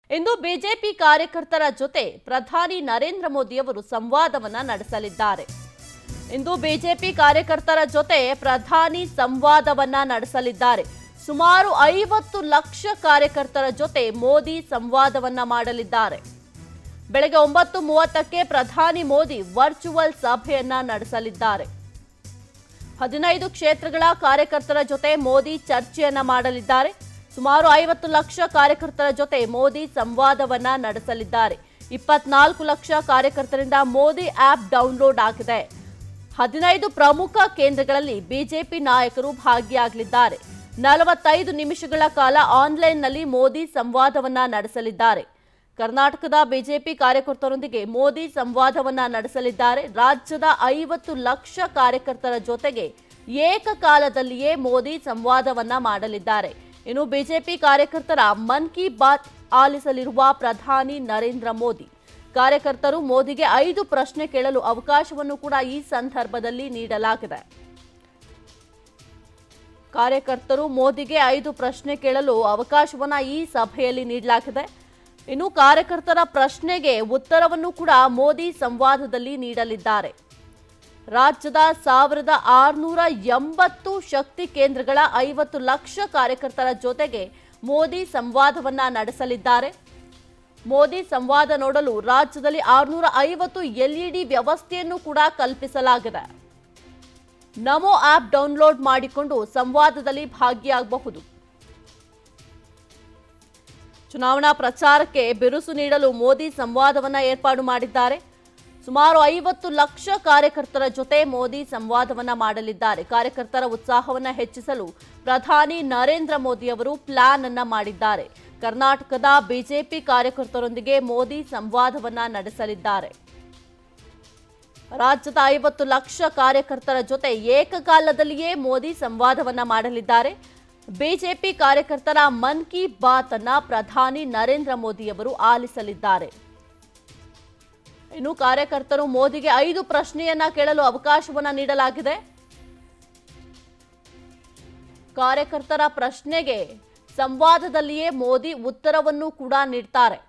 ಇಂದು BJP ಕಾರ್ಯಕರ್ತರ ಜೊತೆ ಪ್ರಧಾನಿ ನರೇಂದ್ರ ಮೋದಿಯವರು ಸಂವಾದವನ್ನ ನಡೆಸಲಿದ್ದಾರೆ ಇಂದು ಬಿಜೆಪಿ ಕಾರ್ಯಕರ್ತರ ಜೊತೆ ಪ್ರಧಾನಿ ಸಂವಾದವನ್ನ ನಡೆಸಲಿದ್ದಾರೆ ಸುಮಾರು ಐವತ್ತು ಲಕ್ಷ ಕಾರ್ಯಕರ್ತರ ಜೊತೆ ಮೋದಿ ಸಂವಾದವನ್ನ ಮಾಡಲಿದ್ದಾರೆ ಬೆಳಗ್ಗೆ ಒಂಬತ್ತು ಮೂವತ್ತಕ್ಕೆ ಪ್ರಧಾನಿ ಮೋದಿ ವರ್ಚುವಲ್ ಸಭೆಯನ್ನ ನಡೆಸಲಿದ್ದಾರೆ ಹದಿನೈದು ಕ್ಷೇತ್ರಗಳ ಕಾರ್ಯಕರ್ತರ ಜೊತೆ ಮೋದಿ ಚರ್ಚೆಯನ್ನ ಮಾಡಲಿದ್ದಾರೆ ಸುಮಾರು ಐವತ್ತು ಲಕ್ಷ ಕಾರ್ಯಕರ್ತರ ಜೊತೆ ಮೋದಿ ಸಂವಾದವನ್ನ ನಡೆಸಲಿದ್ದಾರೆ ಇಪ್ಪತ್ನಾಲ್ಕು ಲಕ್ಷ ಕಾರ್ಯಕರ್ತರಿಂದ ಮೋದಿ ಆಪ್ ಡೌನ್ಲೋಡ್ ಆಗಿದೆ ಹದಿನೈದು ಪ್ರಮುಖ ಕೇಂದ್ರಗಳಲ್ಲಿ ಬಿಜೆಪಿ ನಾಯಕರು ಭಾಗಿಯಾಗಲಿದ್ದಾರೆ ನಲವತ್ತೈದು ನಿಮಿಷಗಳ ಕಾಲ ಆನ್ಲೈನ್ನಲ್ಲಿ ಮೋದಿ ಸಂವಾದವನ್ನ ನಡೆಸಲಿದ್ದಾರೆ ಕರ್ನಾಟಕದ ಬಿಜೆಪಿ ಕಾರ್ಯಕರ್ತರೊಂದಿಗೆ ಮೋದಿ ಸಂವಾದವನ್ನ ನಡೆಸಲಿದ್ದಾರೆ ರಾಜ್ಯದ ಐವತ್ತು ಲಕ್ಷ ಕಾರ್ಯಕರ್ತರ ಜೊತೆಗೆ ಏಕಕಾಲದಲ್ಲಿಯೇ ಮೋದಿ ಸಂವಾದವನ್ನ ಮಾಡಲಿದ್ದಾರೆ ಇನ್ನು ಬಿಜೆಪಿ ಕಾರ್ಯಕರ್ತರ ಮನ್ ಕಿ ಬಾತ್ ಆಲಿಸಲಿರುವ ಪ್ರಧಾನಿ ನರೇಂದ್ರ ಮೋದಿ ಕಾರ್ಯಕರ್ತರು ಮೋದಿಗೆ ಐದು ಪ್ರಶ್ನೆ ಕೇಳಲು ಅವಕಾಶವನ್ನು ಕೂಡ ಈ ಸಂದರ್ಭದಲ್ಲಿ ನೀಡಲಾಗಿದೆ ಕಾರ್ಯಕರ್ತರು ಮೋದಿಗೆ ಐದು ಪ್ರಶ್ನೆ ಕೇಳಲು ಅವಕಾಶವನ್ನ ಈ ಸಭೆಯಲ್ಲಿ ನೀಡಲಾಗಿದೆ ಇನ್ನು ಕಾರ್ಯಕರ್ತರ ಪ್ರಶ್ನೆಗೆ ಉತ್ತರವನ್ನು ಕೂಡ ಮೋದಿ ಸಂವಾದದಲ್ಲಿ ನೀಡಲಿದ್ದಾರೆ ರಾಜ್ಯದ ಸಾವಿರದ ಆರುನೂರ ಎಂಬತ್ತು ಶಕ್ತಿ ಕೇಂದ್ರಗಳ ಐವತ್ತು ಲಕ್ಷ ಕಾರ್ಯಕರ್ತರ ಜೊತೆಗೆ ಮೋದಿ ಸಂವಾದವನ್ನ ನಡೆಸಲಿದ್ದಾರೆ ಮೋದಿ ಸಂವಾದ ನೋಡಲು ರಾಜ್ಯದಲ್ಲಿ ಆರುನೂರ ಐವತ್ತು ಎಲ್ಇಡಿ ವ್ಯವಸ್ಥೆಯನ್ನು ಕೂಡ ಕಲ್ಪಿಸಲಾಗಿದೆ ನಮೋ ಆಪ್ ಡೌನ್ಲೋಡ್ ಮಾಡಿಕೊಂಡು ಸಂವಾದದಲ್ಲಿ ಭಾಗಿಯಾಗಬಹುದು ಚುನಾವಣಾ ಪ್ರಚಾರಕ್ಕೆ ಬಿರುಸು ನೀಡಲು ಮೋದಿ ಸಂವಾದವನ್ನ ಏರ್ಪಾಡು ಮಾಡಿದ್ದಾರೆ ಸುಮಾರು ಐವತ್ತು ಲಕ್ಷ ಕಾರ್ಯಕರ್ತರ ಜೊತೆ ಮೋದಿ ಸಂವಾದವನ್ನ ಮಾಡಲಿದ್ದಾರೆ ಕಾರ್ಯಕರ್ತರ ಉತ್ಸಾಹವನ್ನ ಹೆಚ್ಚಿಸಲು ಪ್ರಧಾನಿ ನರೇಂದ್ರ ಮೋದಿ ಅವರು ಪ್ಲಾನ್ ಅನ್ನ ಮಾಡಿದ್ದಾರೆ ಕರ್ನಾಟಕದ ಬಿಜೆಪಿ ಕಾರ್ಯಕರ್ತರೊಂದಿಗೆ ಮೋದಿ ಸಂವಾದವನ್ನ ನಡೆಸಲಿದ್ದಾರೆ ರಾಜ್ಯದ ಐವತ್ತು ಲಕ್ಷ ಕಾರ್ಯಕರ್ತರ ಜೊತೆ ಏಕಕಾಲದಲ್ಲಿಯೇ ಮೋದಿ ಸಂವಾದವನ್ನ ಮಾಡಲಿದ್ದಾರೆ ಬಿಜೆಪಿ ಕಾರ್ಯಕರ್ತರ ಮನ್ ಕಿ ಬಾತ್ ಅನ್ನ ಪ್ರಧಾನಿ ನರೇಂದ್ರ ಮೋದಿಯವರು ಆಲಿಸಲಿದ್ದಾರೆ ಇನ್ನು ಕಾರ್ಯಕರ್ತರು ಮೋದಿಗೆ ಐದು ಪ್ರಶ್ನೆಯನ್ನ ಕೇಳಲು ಅವಕಾಶವನ್ನ ನೀಡಲಾಗಿದೆ ಕಾರ್ಯಕರ್ತರ ಪ್ರಶ್ನೆಗೆ ಸಂವಾದದಲ್ಲಿಯೇ ಮೋದಿ ಉತ್ತರವನ್ನು ಕೂಡ ನೀಡ್ತಾರೆ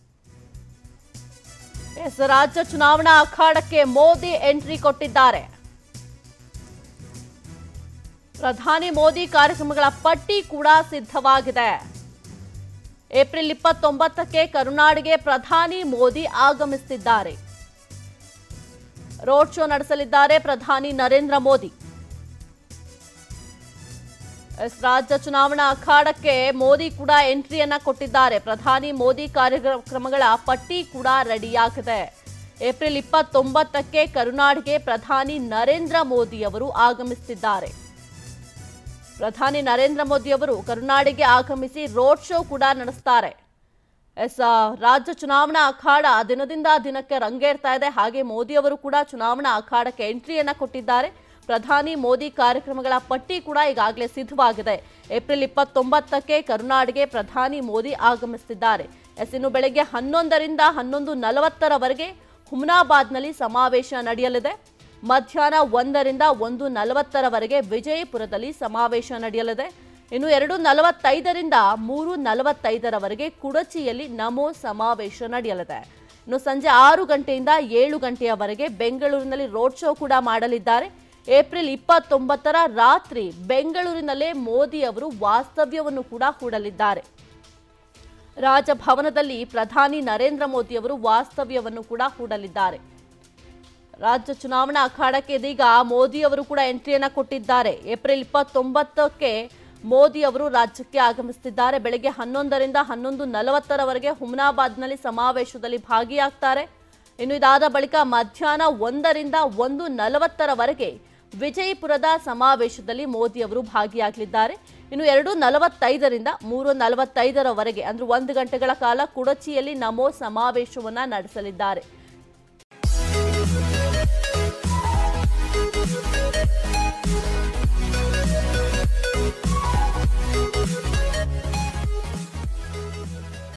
ಎಸ್ ರಾಜ್ಯ ಚುನಾವಣಾ ಅಖಾಡಕ್ಕೆ ಮೋದಿ ಎಂಟ್ರಿ ಕೊಟ್ಟಿದ್ದಾರೆ ಪ್ರಧಾನಿ ಮೋದಿ ಕಾರ್ಯಕ್ರಮಗಳ ಪಟ್ಟಿ ಕೂಡ ಸಿದ್ಧವಾಗಿದೆ ಏಪ್ರಿಲ್ ಇಪ್ಪತ್ತೊಂಬತ್ತಕ್ಕೆ ಕರುನಾಡಿಗೆ ಪ್ರಧಾನಿ ಮೋದಿ ಆಗಮಿಸುತ್ತಿದ್ದಾರೆ ರೋಡ್ ಶೋ ನಡೆಸಲಿದ್ದಾರೆ ಪ್ರಧಾನಿ ನರೇಂದ್ರ ಮೋದಿ ಎಸ್ ರಾಜ್ಯ ಚುನಾವಣಾ ಅಖಾಡಕ್ಕೆ ಮೋದಿ ಕೂಡ ಎಂಟ್ರಿಯನ್ನ ಕೊಟ್ಟಿದ್ದಾರೆ ಪ್ರಧಾನಿ ಮೋದಿ ಕಾರ್ಯಕ್ರಮಗಳ ಪಟ್ಟಿ ಕೂಡ ರೆಡಿಯಾಗಿದೆ ಏಪ್ರಿಲ್ ಇಪ್ಪತ್ತೊಂಬತ್ತಕ್ಕೆ ಕರುನಾಡಿಗೆ ಪ್ರಧಾನಿ ನರೇಂದ್ರ ಮೋದಿ ಅವರು ಆಗಮಿಸುತ್ತಿದ್ದಾರೆ ಪ್ರಧಾನಿ ನರೇಂದ್ರ ಮೋದಿ ಅವರು ಕರುನಾಡಿಗೆ ಆಗಮಿಸಿ ರೋಡ್ ಶೋ ಕೂಡ ನಡೆಸ್ತಾರೆ ಎಸ್ ಆ, ರಾಜ್ಯ ಚುನಾವಣಾ ಅಖಾಡ ದಿನದಿಂದ ದಿನಕ್ಕೆ ರಂಗೇರ್ತಾ ಇದೆ ಹಾಗೆ ಮೋದಿ ಅವರು ಕೂಡ ಚುನಾವಣಾ ಅಖಾಡಕ್ಕೆ ಎಂಟ್ರಿಯನ್ನ ಕೊಟ್ಟಿದ್ದಾರೆ ಪ್ರಧಾನಿ ಮೋದಿ ಕಾರ್ಯಕ್ರಮಗಳ ಪಟ್ಟಿ ಕೂಡ ಈಗಾಗಲೇ ಸಿದ್ಧವಾಗಿದೆ ಏಪ್ರಿಲ್ ಇಪ್ಪತ್ತೊಂಬತ್ತಕ್ಕೆ ಕರುನಾಡಿಗೆ ಪ್ರಧಾನಿ ಮೋದಿ ಆಗಮಿಸುತ್ತಿದ್ದಾರೆ ಎಸ್ ಇನ್ನು ಬೆಳಗ್ಗೆ ಹನ್ನೊಂದರಿಂದ ಹನ್ನೊಂದು ನಲವತ್ತರವರೆಗೆ ಹುಮ್ನಾಬಾದ್ನಲ್ಲಿ ಸಮಾವೇಶ ನಡೆಯಲಿದೆ ಮಧ್ಯಾಹ್ನ ಒಂದರಿಂದ ಒಂದು ನಲವತ್ತರವರೆಗೆ ವಿಜಯಪುರದಲ್ಲಿ ಸಮಾವೇಶ ನಡೆಯಲಿದೆ ಇನ್ನು ಎರಡು ನಲವತ್ತೈದರಿಂದ ಮೂರು ನಲವತ್ತೈದರವರೆಗೆ ಕುಡಚಿಯಲ್ಲಿ ನಮೋ ಸಮಾವೇಶ ನಡೆಯಲಿದೆ ಇನ್ನು ಸಂಜೆ ಆರು ಗಂಟೆಯಿಂದ ಏಳು ಗಂಟೆಯವರೆಗೆ ಬೆಂಗಳೂರಿನಲ್ಲಿ ರೋಡ್ ಶೋ ಕೂಡ ಮಾಡಲಿದ್ದಾರೆ ಏಪ್ರಿಲ್ ಇಪ್ಪತ್ತೊಂಬತ್ತರ ರಾತ್ರಿ ಬೆಂಗಳೂರಿನಲ್ಲೇ ಮೋದಿ ಅವರು ವಾಸ್ತವ್ಯವನ್ನು ಕೂಡ ಹೂಡಲಿದ್ದಾರೆ ರಾಜಭವನದಲ್ಲಿ ಪ್ರಧಾನಿ ನರೇಂದ್ರ ಮೋದಿ ಅವರು ವಾಸ್ತವ್ಯವನ್ನು ಕೂಡ ಹೂಡಲಿದ್ದಾರೆ ರಾಜ್ಯ ಚುನಾವಣಾ ಅಖಾಡಕ್ಕೆ ಇದೀಗ ಮೋದಿ ಅವರು ಕೂಡ ಎಂಟ್ರಿಯನ್ನ ಕೊಟ್ಟಿದ್ದಾರೆ ಏಪ್ರಿಲ್ ಇಪ್ಪತ್ತೊಂಬತ್ತಕ್ಕೆ ಮೋದಿ ಅವರು ರಾಜ್ಯಕ್ಕೆ ಆಗಮಿಸುತ್ತಿದ್ದಾರೆ ಬೆಳಗ್ಗೆ ಹನ್ನೊಂದರಿಂದ ಹನ್ನೊಂದು ನಲವತ್ತರವರೆಗೆ ಹುಮ್ನಾಬಾದ್ನಲ್ಲಿ ಸಮಾವೇಶದಲ್ಲಿ ಭಾಗಿಯಾಗ್ತಾರೆ ಇನ್ನು ಇದಾದ ಬಳಿಕ ಮಧ್ಯಾಹ್ನ ಒಂದರಿಂದ ಒಂದು ನಲವತ್ತರವರೆಗೆ ವಿಜಯಪುರದ ಸಮಾವೇಶದಲ್ಲಿ ಮೋದಿ ಅವರು ಭಾಗಿಯಾಗಲಿದ್ದಾರೆ ಇನ್ನು ಎರಡು ನಲವತ್ತೈದರಿಂದ ಮೂರು ನಲವತ್ತೈದರವರೆಗೆ ಅಂದ್ರೆ ಒಂದು ಗಂಟೆಗಳ ಕಾಲ ಕುಡಚಿಯಲ್ಲಿ ನಮೋ ಸಮಾವೇಶವನ್ನ ನಡೆಸಲಿದ್ದಾರೆ